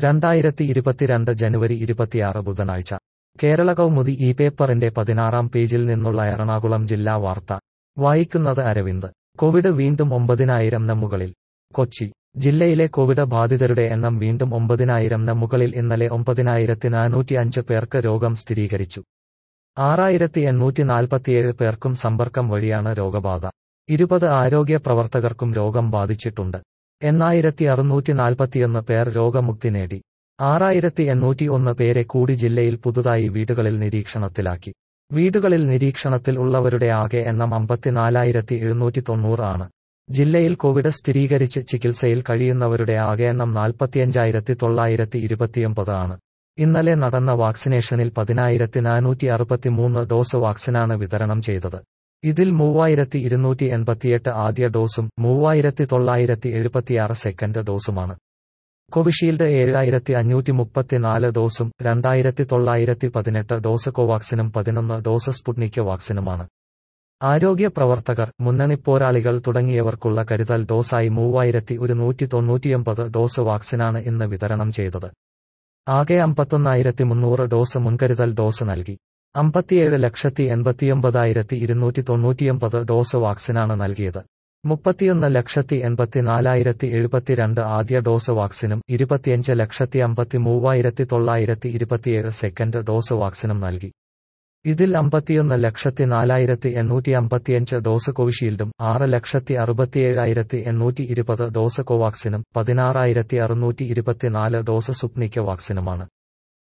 രണ്ടായിരത്തി ഇരുപത്തിരണ്ട് ജനുവരി ഇരുപത്തിയാറ് ബുധനാഴ്ച കേരള കൗമുദി ഈ പേപ്പറിന്റെ പതിനാറാം പേജിൽ നിന്നുള്ള എറണാകുളം ജില്ലാ വാർത്ത വായിക്കുന്നത് അരവിന്ദ് കോവിഡ് വീണ്ടും ഒമ്പതിനായിരം മുകളിൽ കൊച്ചി ജില്ലയിലെ കോവിഡ് ബാധിതരുടെ എണ്ണം വീണ്ടും ഒമ്പതിനായിരം മുകളിൽ ഇന്നലെ ഒമ്പതിനായിരത്തി നാനൂറ്റി അഞ്ച് പേർക്ക് രോഗം സ്ഥിരീകരിച്ചു ആറായിരത്തി എണ്ണൂറ്റി നാൽപ്പത്തിയേഴ് പേർക്കും സമ്പർക്കം വഴിയാണ് രോഗബാധ ഇരുപത് ആരോഗ്യ പ്രവർത്തകർക്കും രോഗം ബാധിച്ചിട്ടുണ്ട് എണ്ണായിരത്തി അറുന്നൂറ്റി നാൽപ്പത്തിയൊന്ന് പേർ രോഗമുക്തി നേടി ആറായിരത്തി എണ്ണൂറ്റി ഒന്ന് പേരെ കൂടി ജില്ലയിൽ പുതുതായി വീടുകളിൽ നിരീക്ഷണത്തിലാക്കി വീടുകളിൽ നിരീക്ഷണത്തിൽ ഉള്ളവരുടെ ആകെ എണ്ണം അമ്പത്തിനാലായിരത്തി എഴുന്നൂറ്റി തൊണ്ണൂറ് ആണ് ജില്ലയിൽ കോവിഡ് സ്ഥിരീകരിച്ച് ചികിത്സയിൽ കഴിയുന്നവരുടെ ആകെ എണ്ണം നാൽപ്പത്തിയഞ്ചായിരത്തി തൊള്ളായിരത്തി ഇരുപത്തിയൊമ്പത് ആണ് ഇന്നലെ നടന്ന വാക്സിനേഷനിൽ പതിനായിരത്തി നാനൂറ്റി അറുപത്തിമൂന്ന് ഡോസ് വാക്സിനാണ് വിതരണം ചെയ്തത് ഇതിൽ മൂവായിരത്തി ഇരുന്നൂറ്റി എൺപത്തിയെട്ട് ആദ്യ ഡോസും മൂവായിരത്തി തൊള്ളായിരത്തി എഴുപത്തിയാറ് സെക്കൻഡ് ഡോസുമാണ് കോവിഷീൽഡ് ഏഴായിരത്തി അഞ്ഞൂറ്റി മുപ്പത്തിനാല് ഡോസും രണ്ടായിരത്തി തൊള്ളായിരത്തി പതിനെട്ട് ഡോസ് കോവാക്സിനും പതിനൊന്ന് ഡോസ് സ്പുട്നിക് വാക്സിനുമാണ് ആരോഗ്യ പ്രവർത്തകർ മുന്നണിപ്പോരാളികൾ തുടങ്ങിയവർക്കുള്ള കരുതൽ ഡോസായി മൂവായിരത്തി ഒരുന്നൂറ്റി തൊണ്ണൂറ്റിയൊമ്പത് ഡോസ് വാക്സിനാണ് ഇന്ന് വിതരണം ചെയ്തത് ആകെ അമ്പത്തൊന്നായിരത്തി മുന്നൂറ് ഡോസ് മുൻകരുതൽ ഡോസ് നൽകി അമ്പത്തിയേഴ് ലക്ഷത്തി എൺപത്തിയൊമ്പതായിരത്തി ഇരുന്നൂറ്റി തൊണ്ണൂറ്റിയൊമ്പത് ഡോസ് വാക്സിനാണ് നൽകിയത് മുപ്പത്തിയൊന്ന് ലക്ഷത്തി എൺപത്തിനാലായിരത്തി എഴുപത്തിരണ്ട് ആദ്യ ഡോസ് വാക്സിനും ഇരുപത്തിയഞ്ച് ലക്ഷത്തി അമ്പത്തി മൂവായിരത്തി തൊള്ളായിരത്തി ഇരുപത്തിയേഴ് സെക്കൻഡ് ഡോസ് വാക്സിനും നൽകി ഇതിൽ അമ്പത്തിയൊന്ന് ലക്ഷത്തി നാലായിരത്തി എണ്ണൂറ്റി അമ്പത്തിയഞ്ച് ഡോസ് കോവിഷീൽഡും ആറ് ലക്ഷത്തി അറുപത്തിയേഴായിരത്തി എണ്ണൂറ്റി ഇരുപത് ഡോസ് കോവാക്സിനും പതിനാറായിരത്തി അറുന്നൂറ്റി ഇരുപത്തിനാല് ഡോസ് സുപ്നിക് വാക്സിനുമാണ്